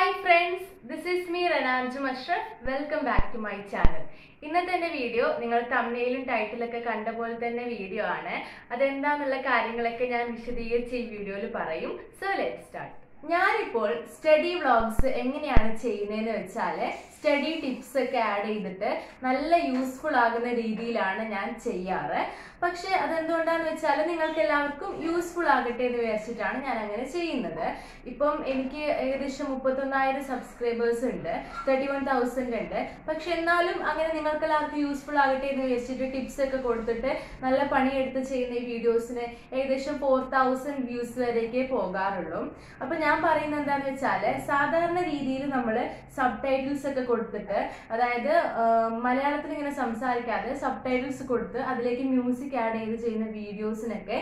hi friends this is me Rananju Ashraf welcome back to my channel ഇന്നത്തെ എൻ്റെ video നിങ്ങൾ തമ്മിലും ടൈറ്റിലൊക്കെ കണ്ട പോലെ തന്നെ വീഡിയോ ആണ് അതെന്താന്നുള്ള കാര്യങ്ങളൊക്കെ ഞാൻ വിശദീകരിച്ച് ഈ വീഡിയോയിൽ പറയും സോ ലെറ്റ് സ്റ്റാർട്ട് ഞാനിപ്പോൾ സ്റ്റഡി വ്ളോഗ്സ് എങ്ങനെയാണ് ചെയ്യുന്നതെന്ന് വെച്ചാൽ സ്റ്റഡി ടിപ്സ് ഒക്കെ ആഡ് ചെയ്തിട്ട് നല്ല യൂസ്ഫുൾ ആകുന്ന രീതിയിലാണ് ഞാൻ ചെയ്യാറ് പക്ഷെ അതെന്തുകൊണ്ടാന്ന് വെച്ചാൽ നിങ്ങൾക്ക് എല്ലാവർക്കും യൂസ്ഫുൾ ആകട്ടെ എന്ന് വിചാരിച്ചിട്ടാണ് ഞാൻ അങ്ങനെ ചെയ്യുന്നത് ഇപ്പം എനിക്ക് ഏകദേശം മുപ്പത്തൊന്നായിരം സബ്സ്ക്രൈബേഴ്സ് ഉണ്ട് തേർട്ടി വൺ തൗസൻഡ് ഉണ്ട് പക്ഷെ എന്നാലും അങ്ങനെ നിങ്ങൾക്ക് എല്ലാവർക്കും യൂസ്ഫുൾ ആകട്ടെ എന്ന് വിചാരിച്ചിട്ട് ടിപ്സ് ഒക്കെ കൊടുത്തിട്ട് നല്ല പണിയെടുത്ത് ചെയ്യുന്ന ഈ വീഡിയോസിന് ഏകദേശം ഫോർ തൗസൻഡ് വ്യൂസ് വരെയൊക്കെ പോകാറുള്ളൂ അപ്പൊ ഞാൻ പറയുന്നത് എന്താണെന്ന് വെച്ചാൽ സാധാരണ രീതിയിൽ നമ്മൾ സബ് ടൈറ്റിൽസ് ഒക്കെ കൊടുത്തിട്ട് അതായത് മലയാളത്തിൽ ഇങ്ങനെ സംസാരിക്കാതെ സബ് ടൈറ്റിൽസ് കൊടുത്ത് അതിലേക്ക് മ്യൂസിക് ആഡ് ചെയ്ത് ചെയ്യുന്ന വീഡിയോസിനൊക്കെ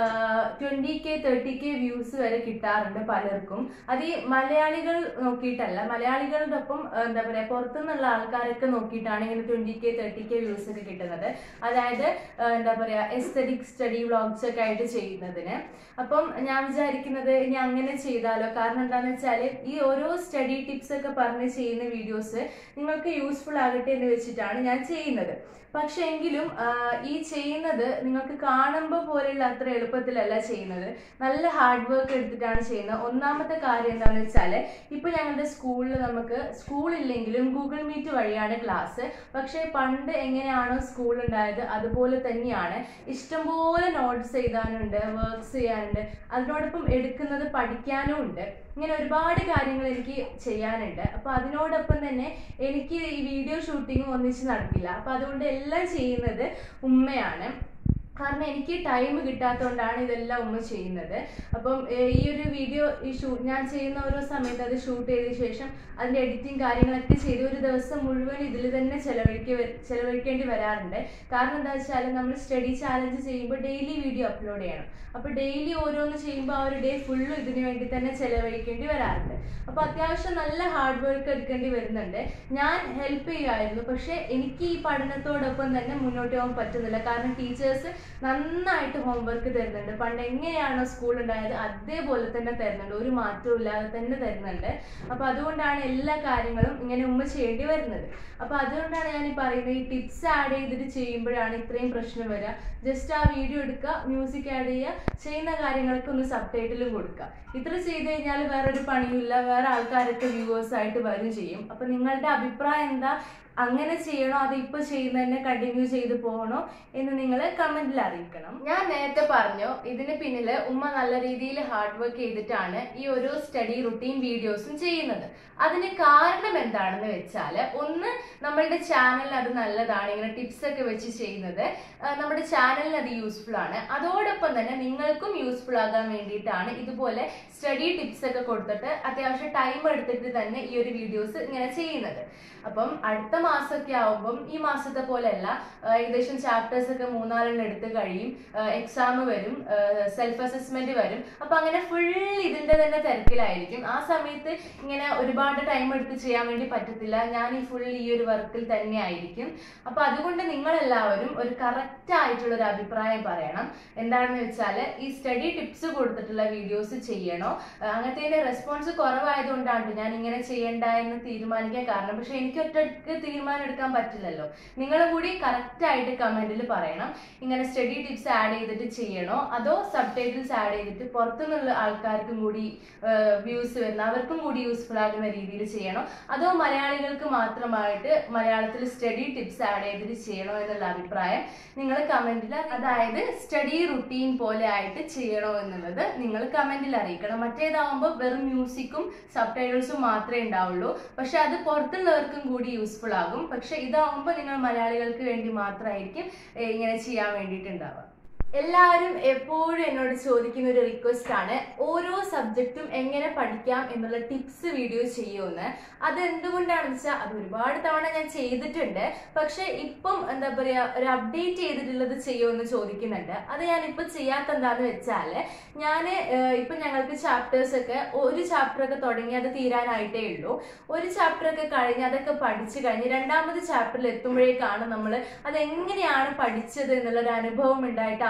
twenty K thirty K views വരെ കിട്ടാറുണ്ട് പലർക്കും അത് ഈ മലയാളികൾ നോക്കിയിട്ടല്ല മലയാളികളുടെ ഒപ്പം ആ, എന്താ പറയാ പുറത്തുനിന്നുള്ള ആൾക്കാരൊക്കെ നോക്കിയിട്ടാണ് ഇങ്ങനെ twenty K thirty K views ഒക്കെ കിട്ടുന്നത് അതായത് ആ, എന്താ പറയാ എസ്തറ്റിക് സ്റ്റഡി വ്ളോഗ്സ് ഒക്കെ ആയിട്ട് ചെയ്യുന്നതിന് അപ്പം ഞാൻ വിചാരിക്കുന്നത് ഇനി അങ്ങനെ ചെയ്താലോ കാരണം എന്താണെന്ന് വെച്ചാൽ ഈ ഓരോ സ്റ്റഡി ടിപ്സ് ഒക്കെ പറഞ്ഞ് ചെയ്യുന്ന വീഡിയോസ് നിങ്ങൾക്ക് യൂസ്ഫുൾ ആകട്ടെ എന്ന് വെച്ചിട്ടാണ് ഞാൻ ചെയ്യുന്നത് പക്ഷെ എങ്കിലും ആ, ഈ ചെയ്യുന്നത് നിങ്ങൾക്ക് കാണുമ്പോൾ പോലെയുള്ള അത്ര എളുപ്പത്തിലല്ല ചെയ്യുന്നത് നല്ല ഹാർഡ് വർക്ക് എടുത്തിട്ടാണ് ചെയ്യുന്നത് ഒന്നാമത്തെ കാര്യം എന്താണെന്ന് വെച്ചാൽ ഇപ്പൊ ഞങ്ങളുടെ സ്കൂളിൽ നമുക്ക് സ്കൂളില്ലെങ്കിലും ഗൂഗിൾ മീറ്റ് വഴിയാണ് ക്ലാസ് പക്ഷേ പണ്ട് എങ്ങനെയാണോ സ്കൂൾ ഉണ്ടായത് അതുപോലെ തന്നെയാണ് ഇഷ്ടംപോലെ നോട്ട്സ് എഴുതാനുണ്ട് വർക്ക്സ് ചെയ്യാനുണ്ട് അതിനോടൊപ്പം എടുക്കുന്നത് പഠിക്കാനും ഉണ്ട് ഇങ്ങനെ ഒരുപാട് കാര്യങ്ങൾ എനിക്ക് ചെയ്യാനുണ്ട് അപ്പൊ അതിനോടൊപ്പം തന്നെ എനിക്ക് ഈ വീഡിയോ ഷൂട്ടിങ്ങും ഒന്നിച്ച് നടക്കില്ല അപ്പൊ അതുകൊണ്ട് എല്ലാം ചെയ്യുന്നത് ഉമ്മയാണ് കാരണം എനിക്ക് ടൈം കിട്ടാത്തതുകൊണ്ടാണ് ഇതെല്ലാം ഉമ്മ ചെയ്യുന്നത് അപ്പം ഏഹ്, ഈ ഒരു വീഡിയോ ഈ ഷൂ ഞാൻ ചെയ്യുന്ന ഓരോ സമയത്ത് അത് ഷൂട്ട് ചെയ്ത ശേഷം അതിന്റെ എഡിറ്റിംഗ് കാര്യങ്ങളൊക്കെ ചെയ്ത് ഒരു ദിവസം മുഴുവൻ ഇതിൽ തന്നെ ചെലവഴിക്ക ചെലവഴിക്കേണ്ടി വരാറുണ്ട് കാരണം എന്താ വെച്ചാൽ നമ്മൾ സ്റ്റഡി ചാലഞ്ച് ചെയ്യുമ്പോൾ ഡെയിലി വീഡിയോ അപ്ലോഡ് ചെയ്യണം അപ്പോൾ ഡെയിലി ഓരോന്ന് ചെയ്യുമ്പോൾ ആ ഒരു ഡേ ഫുള്ളും ഇതിനു വേണ്ടി തന്നെ ചെലവഴിക്കേണ്ടി വരാറുണ്ട് അപ്പോൾ അത്യാവശ്യം നല്ല ഹാർഡ് വർക്ക് എടുക്കേണ്ടി വരുന്നുണ്ട് ഞാൻ ഹെൽപ്പ് ചെയ്യുമായിരുന്നു പക്ഷേ എനിക്ക് ഈ പഠനത്തോടൊപ്പം തന്നെ മുന്നോട്ട് പോകാൻ പറ്റുന്നില്ല കാരണം ടീച്ചേഴ്സ് നന്നായിട്ട് ഹോംവർക്ക് തരുന്നുണ്ട് പണ്ട് എങ്ങനെയാണോ സ്കൂൾ ഉണ്ടായത് അതേപോലെ തന്നെ തരുന്നുണ്ട് ഒരു മാറ്റവും ഇല്ലാതെ തന്നെ തരുന്നുണ്ട് അപ്പൊ അതുകൊണ്ടാണ് എല്ലാ കാര്യങ്ങളും ഇങ്ങനെ ഉമ്മ ചെയ്യേണ്ടി വരുന്നത് അപ്പൊ അതുകൊണ്ടാണ് ഞാൻ ഈ പറയുന്നത് ഈ ടിപ്സ് ആഡ് ചെയ്തിട്ട് ചെയ്യുമ്പോഴാണ് ഇത്രയും പ്രശ്നം വരിക ജസ്റ്റ് ആ വീഡിയോ എടുക്കുക മ്യൂസിക് ആഡ് ചെയ്യുക ചെയ്യുന്ന കാര്യങ്ങൾക്ക് ഒന്ന് സബ് ടൈറ്റിലും കൊടുക്കുക ഇത്ര ചെയ്ത് കഴിഞ്ഞാൽ വേറൊരു പണിയില്ല വേറെ ആൾക്കാരൊക്കെ വ്യൂവേഴ്സ് ആയിട്ട് വരും ചെയ്യും അപ്പൊ നിങ്ങളുടെ അഭിപ്രായം എന്താ അങ്ങനെ ചെയ്യണോ അത് ഇപ്പൊ ചെയ്യുന്നതന്നെ കണ്ടിന്യൂ ചെയ്ത് പോകണോ എന്ന് നിങ്ങൾ കമന്റിൽ അറിയിക്കണം ഞാൻ നേരത്തെ പറഞ്ഞു ഇതിന് പിന്നില് ഉമ്മ നല്ല രീതിയിൽ ഹാർഡ് വർക്ക് ചെയ്തിട്ടാണ് ഈ ഓരോ സ്റ്റഡി റുട്ടീൻ വീഡിയോസും ചെയ്യുന്നത് അതിന് കാരണം എന്താണെന്ന് വെച്ചാല് ഒന്ന് നമ്മളുടെ ചാനലിൽ അത് നല്ലതാണ് ഇങ്ങനെ ടിപ്സ് ഒക്കെ വെച്ച് ചെയ്യുന്നത് ആ, നമ്മുടെ ചാനലിന് അത് യൂസ്ഫുൾ ആണ് അതോടൊപ്പം തന്നെ നിങ്ങൾക്കും യൂസ്ഫുൾ ആകാൻ വേണ്ടിയിട്ടാണ് ഇതുപോലെ സ്റ്റഡി ടിപ്സ് ഒക്കെ കൊടുത്തിട്ട് അത്യാവശ്യം ടൈം എടുത്തിട്ട് തന്നെ ഈ ഒരു വീഡിയോസ് ഇങ്ങനെ ചെയ്യുന്നത് അപ്പം അടുത്ത മാസമൊക്കെ ആവുമ്പം ഈ മാസത്തെ പോലെയല്ല ആ, ഏകദേശം ചാപ്റ്റേഴ്സ് ഒക്കെ മൂന്നാലെണ്ണം എടുത്ത് കഴിയും എക്സാം വരും സെൽഫ് അസസ്മെന്റ് വരും അപ്പൊ അങ്ങനെ ഫുൾ ഇതിന്റെ തന്നെ തിരക്കിലായിരിക്കും ആ സമയത്ത് ഇങ്ങനെ ഒരുപാട് ടൈം എടുത്ത് ചെയ്യാൻ വേണ്ടി പറ്റത്തില്ല ഞാൻ ഈ ഫുൾ ഈ ഒരു വർക്കിൽ തന്നെ ആയിരിക്കും അപ്പൊ അതുകൊണ്ട് നിങ്ങൾ എല്ലാവരും ഒരു കറക്റ്റ് ആയിട്ടുള്ള ഒരു അഭിപ്രായം പറയണം എന്താണെന്ന് വെച്ചാൽ ഈ സ്റ്റഡി ടിപ്സ് കൊടുത്തിട്ടുള്ള വീഡിയോസ് ചെയ്യണോ ആ, അങ്ങനത്തെ റെസ്പോൺസ് കുറവായതുകൊണ്ടാണ് ഞാൻ ഇങ്ങനെ ചെയ്യണ്ട എന്ന് തീരുമാനിക്കാൻ കാരണം പക്ഷെ എനിക്ക് ഒറ്റയ്ക്ക് തീരുമാനം എടുക്കാൻ പറ്റില്ലല്ലോ നിങ്ങളും കൂടി കറക്റ്റ് ആയിട്ട് കമന്റിൽ പറയണം ഇങ്ങനെ സ്റ്റഡി ടിപ്സ് ആഡ് ചെയ്തിട്ട് ചെയ്യണോ അതോ സബ് ടൈറ്റിൽസ് ആഡ് ചെയ്തിട്ട് പുറത്തുനിന്നുള്ള ആൾക്കാർക്കും കൂടി വ്യൂസ് വരുന്ന അവർക്കും കൂടി യൂസ്ഫുൾ ആകുന്ന രീതിയിൽ ചെയ്യണോ അതോ മലയാളികൾക്ക് മാത്രമായിട്ട് മലയാളത്തിൽ സ്റ്റഡി ടിപ്സ് ആഡ് ചെയ്തിട്ട് ചെയ്യണോ എന്നുള്ള അഭിപ്രായം നിങ്ങൾ കമന്റിൽ അതായത് സ്റ്റഡി റുട്ടീൻ പോലെ ആയിട്ട് ചെയ്യണോ എന്നുള്ളത് നിങ്ങൾ കമന്റിൽ അറിയിക്കണം മറ്റേതാവുമ്പോൾ വെറും മ്യൂസിക്കും സബ് ടൈറ്റിൽസും മാത്രമേ ഉണ്ടാവുള്ളൂ പക്ഷെ അത് പുറത്തുള്ളവർക്കും കൂടി യൂസ്ഫുൾ ആകും പക്ഷെ ഇതാവുമ്പോൾ നിങ്ങൾ മലയാളികൾക്ക് വേണ്ടി മാത്രമായിരിക്കും ഏഹ്, ഇങ്ങനെ ചെയ്യാൻ വേണ്ടിയിട്ടുണ്ടാവുക എല്ലാവരും എപ്പോഴും എന്നോട് ചോദിക്കുന്ന ഒരു റിക്വസ്റ്റ് ആണ് ഓരോ സബ്ജക്റ്റും എങ്ങനെ പഠിക്കാം എന്നുള്ള ടിപ്സ് വീഡിയോ ചെയ്യുമെന്ന് അത് എന്തുകൊണ്ടാണെന്ന് വെച്ചാൽ അത് ഒരുപാട് തവണ ഞാൻ ചെയ്തിട്ടുണ്ട് പക്ഷെ ഇപ്പം എന്താ പറയാ ഒരു അപ്ഡേറ്റ് ചെയ്തിട്ടുള്ളത് ചെയ്യുമെന്ന് ചോദിക്കുന്നുണ്ട് അത് ഞാൻ ഇപ്പൊ ചെയ്യാത്ത എന്താന്ന് വെച്ചാല് ഞാൻ ഇപ്പൊ ഞങ്ങൾക്ക് ചാപ്റ്റേഴ്സ് ഒക്കെ ഒരു ചാപ്റ്റർ ഒക്കെ തുടങ്ങി അത് തീരാനായിട്ടേ ഉള്ളൂ ഒരു ചാപ്റ്റർ ഒക്കെ കഴിഞ്ഞ് അതൊക്കെ പഠിച്ചു കഴിഞ്ഞ് രണ്ടാമത് ചാപ്റ്ററിൽ എത്തുമ്പോഴേക്കാണ് നമ്മൾ അതെങ്ങനെയാണ് പഠിച്ചത് എന്നുള്ളൊരു അനുഭവം ഉണ്ടായിട്ട് ആ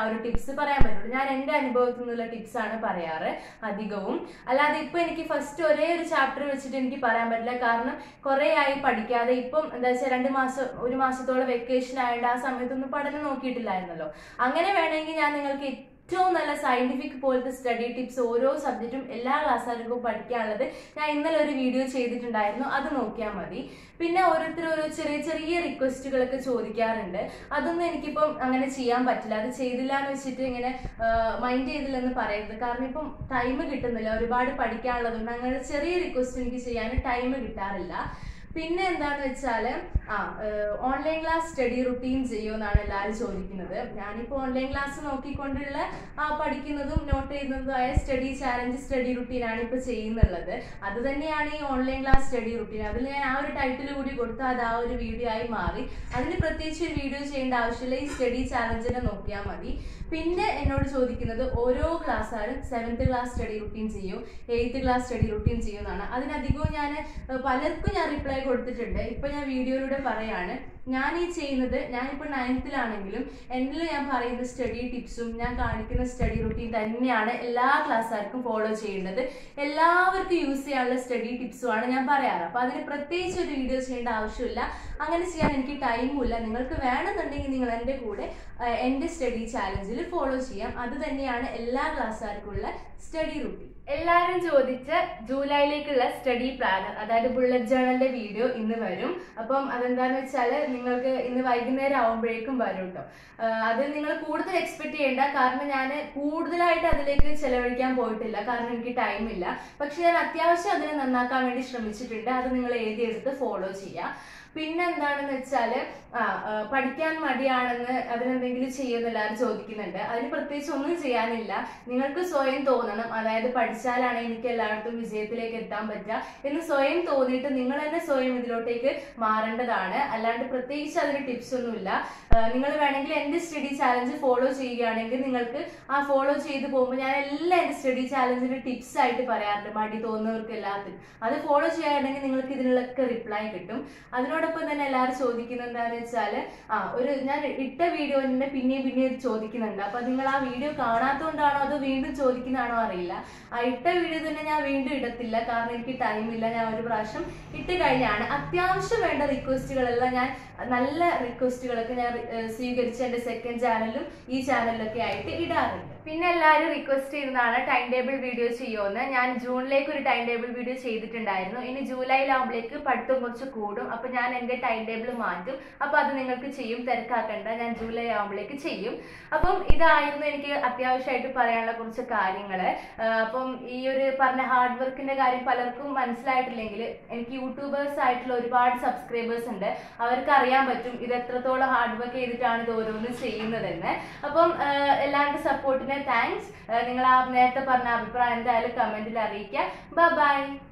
ഒരു ടിപ്സ് പറയാൻ പറ്റുള്ളൂ ഞാൻ എൻ്റെ അനുഭവത്തിൽ നിന്നുള്ള ടിപ്സ് ആണ് പറയാറ് അധികവും അല്ലാതെ ഇപ്പൊ എനിക്ക് ഫസ്റ്റ് ഒരേ ഒരു ചാപ്റ്റർ വെച്ചിട്ട് എനിക്ക് പറയാൻ പറ്റില്ല കാരണം കുറെ ആയി പഠിക്കാതെ ഇപ്പം എന്താ വെച്ചാൽ രണ്ട് മാസം ഒരു മാസത്തോളം വെക്കേഷൻ ആയതുകൊണ്ട് ആ സമയത്തൊന്നും പഠനം നോക്കിയിട്ടില്ലായിരുന്നല്ലോ അങ്ങനെ വേണമെങ്കിൽ ഞാൻ നിങ്ങൾക്ക് ഏറ്റവും നല്ല സയന്റിഫിക് പോലത്തെ സ്റ്റഡി ടിപ്സ് ഓരോ സബ്ജക്റ്റും എല്ലാ ക്ലാസ്സുകാർക്കും പഠിക്കാനുള്ളത് ഞാൻ ഇന്നലെ ഒരു വീഡിയോ ചെയ്തിട്ടുണ്ടായിരുന്നു അത് നോക്കിയാൽ മതി പിന്നെ ഓരോരുത്തർ ഓരോ ചെറിയ ചെറിയ റിക്വസ്റ്റുകളൊക്കെ ചോദിക്കാറുണ്ട് അതൊന്നും എനിക്കിപ്പം അങ്ങനെ ചെയ്യാൻ പറ്റില്ല അത് ചെയ്തില്ല എന്ന് വെച്ചിട്ട് ഇങ്ങനെ മൈൻഡ് ചെയ്തില്ലെന്ന് പറയരുത് കാരണം ഇപ്പം ടൈം കിട്ടുന്നില്ല ഒരുപാട് പഠിക്കാനുള്ളതുകൊണ്ട് അങ്ങനെ ചെറിയ റിക്വസ്റ്റ് എനിക്ക് ചെയ്യാൻ ടൈം കിട്ടാറില്ല പിന്നെ എന്താന്ന് വെച്ചാല് ആ ഓൺലൈൻ ക്ലാസ് സ്റ്റഡി റുട്ടീൻ ചെയ്യുമെന്നാണ് എല്ലാവരും ചോദിക്കുന്നത് ഞാനിപ്പോൾ ഓൺലൈൻ ക്ലാസ് നോക്കിക്കൊണ്ടുള്ള ആ പഠിക്കുന്നതും നോട്ട് ചെയ്യുന്നതുമായ സ്റ്റഡി ചാലഞ്ച് സ്റ്റഡി റുട്ടീനാണ് ഇപ്പോൾ ചെയ്യുന്നുള്ളത് അത് തന്നെയാണ് ഈ ഓൺലൈൻ ക്ലാസ് സ്റ്റഡി റുട്ടീൻ അതിൽ ഞാൻ ആ ഒരു ടൈറ്റിൽ കൂടി കൊടുത്ത് അത് ആ ഒരു വീഡിയോ ആയി മാറി അതിന് പ്രത്യേകിച്ച് ഒരു വീഡിയോ ചെയ്യേണ്ട ആവശ്യമില്ല ഈ സ്റ്റഡി ചാലഞ്ചിനെ നോക്കിയാൽ മതി പിന്നെ എന്നോട് ചോദിക്കുന്നത് ഓരോ ക്ലാസ്സുകാരും സെവൻത്ത് ക്ലാസ് സ്റ്റഡി റുട്ടീൻ ചെയ്യും എയ്ത്ത് ക്ലാസ് സ്റ്റഡി റുട്ടീൻ ചെയ്യുമെന്നാണ് അതിനധികവും ഞാൻ പലർക്കും ഞാൻ റിപ്ലൈ കൊടുത്തിട്ടുണ്ട് ഇപ്പൊ ഞാൻ വീഡിയോയിലൂടെ പറയാണ് ഞാൻ ഈ ചെയ്യുന്നത് ഞാനിപ്പോൾ നയൻത്തിലാണെങ്കിലും എന്നിൽ ഞാൻ പറയുന്ന സ്റ്റഡി ടിപ്സും ഞാൻ കാണിക്കുന്ന സ്റ്റഡി റുട്ടീൻ തന്നെയാണ് എല്ലാ ക്ലാസ്സുകാർക്കും ഫോളോ ചെയ്യേണ്ടത് എല്ലാവർക്കും യൂസ് ചെയ്യാനുള്ള സ്റ്റഡി ടിപ്സുമാണ് ഞാൻ പറയാറ് അപ്പോൾ അതിന് പ്രത്യേകിച്ച് ഒരു വീഡിയോ ചെയ്യേണ്ട ആവശ്യമില്ല അങ്ങനെ ചെയ്യാൻ എനിക്ക് ടൈമും ഇല്ല നിങ്ങൾക്ക് വേണമെന്നുണ്ടെങ്കിൽ നിങ്ങൾ എൻ്റെ കൂടെ ആ, എൻ്റെ സ്റ്റഡി ചാലഞ്ചിൽ ഫോളോ ചെയ്യാം അത് തന്നെയാണ് എല്ലാ ക്ലാസ്സുകാർക്കുള്ള സ്റ്റഡി റുട്ടീൻ എല്ലാവരും ചോദിച്ച ജൂലൈയിലേക്കുള്ള സ്റ്റഡി പ്ലാനർ അതായത് ബുള്ളറ്റ് ജേണലിന്റെ വീഡിയോ ഇന്ന് വരും അപ്പം അതെന്താന്ന് വെച്ചാൽ നിങ്ങൾക്ക് ഇന്ന് വൈകുന്നേരം ആവുമ്പോഴേക്കും വരും കേട്ടോ അത് നിങ്ങൾ കൂടുതൽ എക്സ്പെക്ട് ചെയ്യേണ്ട കാരണം ഞാൻ കൂടുതലായിട്ട് അതിലേക്ക് ചെലവഴിക്കാൻ പോയിട്ടില്ല കാരണം എനിക്ക് ടൈം ഇല്ല പക്ഷെ ഞാൻ അത്യാവശ്യം അതിനെ നന്നാക്കാൻ വേണ്ടി ശ്രമിച്ചിട്ടുണ്ട് അത് നിങ്ങൾ എഴുതിയെടുത്ത് ഫോളോ ചെയ്യുക പിന്നെ എന്താണെന്ന് വെച്ചാല് ആ ആ, പഠിക്കാൻ മടിയാണെന്ന് അതിനെന്തെങ്കിലും ചെയ്യുമെന്ന് എല്ലാവരും ചോദിക്കുന്നുണ്ട് അതിന് പ്രത്യേകിച്ച് ഒന്നും ചെയ്യാനില്ല നിങ്ങൾക്ക് സ്വയം തോന്നണം അതായത് പഠിച്ചാലാണ് എനിക്ക് എല്ലായിടത്തും വിജയത്തിലേക്ക് എത്താൻ പറ്റുക എന്ന് സ്വയം തോന്നിയിട്ട് നിങ്ങൾ തന്നെ സ്വയം ഇതിലോട്ടേക്ക് മാറേണ്ടതാണ് അല്ലാണ്ട് പ്രത്യേകിച്ച് അതിന് ടിപ്സ് ഒന്നുമില്ല നിങ്ങൾ വേണമെങ്കിൽ എൻ്റെ സ്റ്റഡി ചാലഞ്ച് ഫോളോ ചെയ്യുകയാണെങ്കിൽ നിങ്ങൾക്ക് ആ ഫോളോ ചെയ്ത് പോകുമ്പോൾ ഞാൻ എല്ലാ എൻ്റെ സ്റ്റഡി ചാലഞ്ചിന്റെ ടിപ്സ് ആയിട്ട് പറയാറുണ്ട് മടി തോന്നുന്നവർക്ക് എല്ലാത്തിനും അത് ഫോളോ ചെയ്യുകയാണെങ്കിൽ നിങ്ങൾക്ക് ഇതിനുള്ളൊക്കെ റിപ്ലൈ കിട്ടും അതിനോടൊപ്പം തന്നെ എല്ലാവരും ചോദിക്കുന്നത് എന്താണെന്ന് വെച്ചാല് ആ ഒരു ഞാൻ ഇട്ട വീഡിയോ തന്നെ പിന്നെയും പിന്നെയും ചോദിക്കുന്നുണ്ട് അപ്പൊ നിങ്ങൾ ആ വീഡിയോ കാണാത്തതുകൊണ്ടാണോ അത് വീണ്ടും ചോദിക്കുന്നതാണോ അറിയില്ല ആ ഇട്ട വീഡിയോ തന്നെ ഞാൻ വീണ്ടും ഇടത്തില്ല കാരണം എനിക്ക് ടൈം ഇല്ല ഞാൻ ഒരു പ്രാവശ്യം ഇട്ട് കഴിഞ്ഞാണ് അത്യാവശ്യം വേണ്ട റിക്വസ്റ്റുകളെല്ലാം ഞാൻ നല്ല റിക്വസ്റ്റുകളൊക്കെ ഞാൻ ഏർ, സ്വീകരിച്ച് എൻ്റെ സെക്കൻഡ് ചാനലിലും ഈ ചാനലിലൊക്കെ ആയിട്ട് ഇടാറുണ്ട് പിന്നെ എല്ലാവരും റിക്വസ്റ്റ് ചെയ്യുന്നതാണ് ടൈം ടേബിൾ വീഡിയോ ചെയ്യുമെന്ന് ഞാൻ ജൂണിലേക്ക് ഒരു ടൈം ടേബിൾ വീഡിയോ ചെയ്തിട്ടുണ്ടായിരുന്നു ഇനി ജൂലൈയിലാകുമ്പോഴേക്ക് പഠിത്തം കുറച്ച് കൂടും അപ്പൊ ഞാൻ എൻ്റെ ടൈം ടേബിൾ മാറ്റും അപ്പൊ അത് നിങ്ങൾക്ക് ചെയ്യും തിരക്കാക്കണ്ട ഞാൻ ജൂലൈ ആകുമ്പോഴേക്ക് ചെയ്യും അപ്പം ഇതായിരുന്നു എനിക്ക് അത്യാവശ്യമായിട്ട് പറയാനുള്ള കുറച്ച് കാര്യങ്ങൾ അപ്പം ഈ ഒരു പറഞ്ഞ ഹാർഡ് വർക്കിന്റെ കാര്യം പലർക്കും മനസ്സിലായിട്ടില്ലെങ്കിൽ എനിക്ക് യൂട്യൂബേഴ്സ് ആയിട്ടുള്ള ഒരുപാട് സബ്സ്ക്രൈബേഴ്സ് ഉണ്ട് അവർക്ക് അറിയാൻ പറ്റും ഇത് എത്രത്തോളം ഹാർഡ് വർക്ക് ചെയ്തിട്ടാണ് ഇത് ഓരോന്നും ചെയ്യുന്നതെന്ന് അപ്പം ആഹ് എല്ലാവരുടെ സപ്പോർട്ടിന് താങ്ക്സ് നിങ്ങൾ ആ നേരത്തെ പറഞ്ഞ അഭിപ്രായം എന്തായാലും കമന്റിൽ അറിയിക്കുക ബൈ